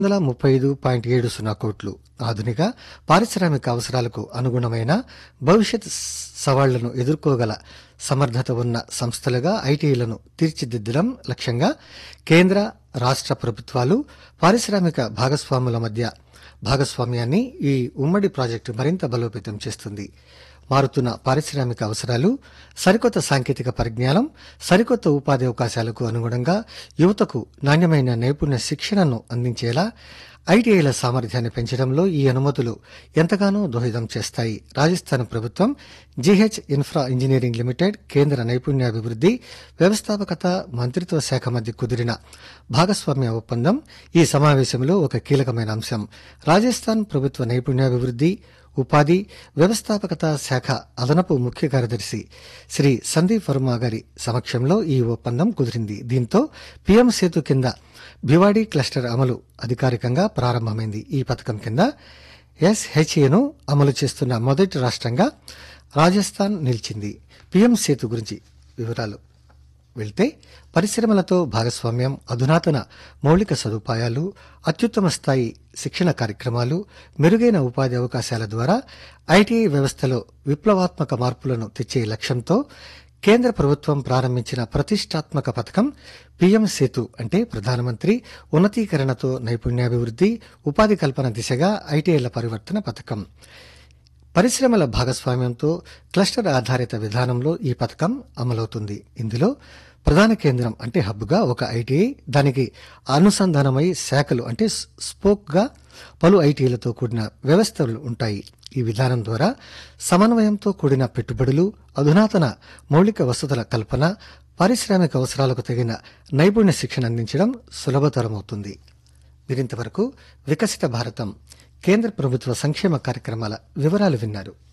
వందల ముప్పై ఐదు పాయింట్ ఏడు సున్నా కోట్లు ఆధునిక పారిశ్రామిక అవసరాలకు అనుగుణమైన భవిష్యత్ సవాళ్లను ఎదుర్కోగల సమర్థత ఉన్న సంస్థలుగా ఐటీలను తీర్చిదిద్దడం లక్ష్యంగా కేంద్ర రాష్ట్ర ప్రభుత్వాలు పారిశ్రామిక భాగస్వాముల మధ్య భాగస్వామ్యాన్ని ఈ ఉమ్మడి ప్రాజెక్టు మరింత బలోపేతం చేస్తుంది మారుతున్న పారిశ్రామిక అవసరాలు సరికొత్త సాంకేతిక పరిజ్ఞానం సరికొత్త ఉపాధి అవకాశాలకు అనుగుణంగా యువతకు నాణ్యమైన నైపుణ్య శిక్షణను అందించేలా ఐటీఐల సామర్థ్యాన్ని పెంచడంలో ఈ అనుమతులు ఎంతగానో దోహదం చేస్తాయి రాజస్థాన్ ప్రభుత్వం జీహెచ్ ఇన్ఫ్రా ఇంజనీరింగ్ లిమిటెడ్ కేంద్ర నైపుణ్యాభివృద్ధి వ్యవస్థాపకత మంత్రిత్వ శాఖ మధ్య కుదిరిన భాగస్వామ్య ఒప్పందం ఈ సమావేశంలో ఒక కీలకమైన అంశం రాజస్థాన్ ప్రభుత్వ నైపుణ్యాభివృద్ధి ఉపాధి వ్యవస్థాపకత శాఖ అదనపు ముఖ్య కార్యదర్శి శ్రీ సందీప్ వర్మ గారి సమక్షంలో ఈ ఒప్పందం కుదిరింది దీంతో పీఎం సేతు కింద భివాడీ క్లస్టర్ అమలు అధికారికంగా ప్రారంభమైంది ఈ పథకం కింద ఎస్హెచ్ఏను అమలు చేస్తున్న మొదటి రాష్ట్రంగా రాజస్థాన్ నిలిచింది పీఎం సేతు గురించి వివరాలు వెళ్తే పరిశ్రమలతో భాగస్వామ్యం అధునాతన మౌలిక సదుపాయాలు అత్యుత్తమ స్థాయి శిక్షణ కార్యక్రమాలు మెరుగైన ఉపాధి అవకాశాల ద్వారా ఐటీఐ వ్యవస్థలో విప్లవాత్మక మార్పులను తెచ్చే లక్ష్యంతో కేంద్ర ప్రభుత్వం ప్రారంభించిన ప్రతిష్టాత్మక పథకం పీఎం సేతు అంటే ప్రధానమంత్రి ఉన్నతీకరణతో నైపుణ్యాభివృద్ధి ఉపాధి కల్పన దిశగా ఐటీఐల పరివర్తన పథకం పరిశ్రమల భాగస్వామ్యంతో క్లస్టర్ ఆధారిత విధానంలో ఈ పథకం అమలవుతుంది ఇందులో ప్రధాన కేంద్రం అంటే హబ్గా ఒక ఐటీఐ దానికి అనుసంధానమై శాఖలు అంటే స్పోక్ గా పలు ఐటీలతో కూడిన వ్యవస్థలు ఉంటాయి ఈ విధానం ద్వారా సమన్వయంతో కూడిన పెట్టుబడులు అధునాతన మౌలిక వసతుల కల్పన పారిశ్రామిక అవసరాలకు తగిన నైపుణ్య శిక్షణ అందించడం సులభతరమవుతుంది మీరింతవరకు వికసిత భారతం కేంద్ర ప్రభుత్వ సంక్షేమ కార్యక్రమాల వివరాలు విన్నారు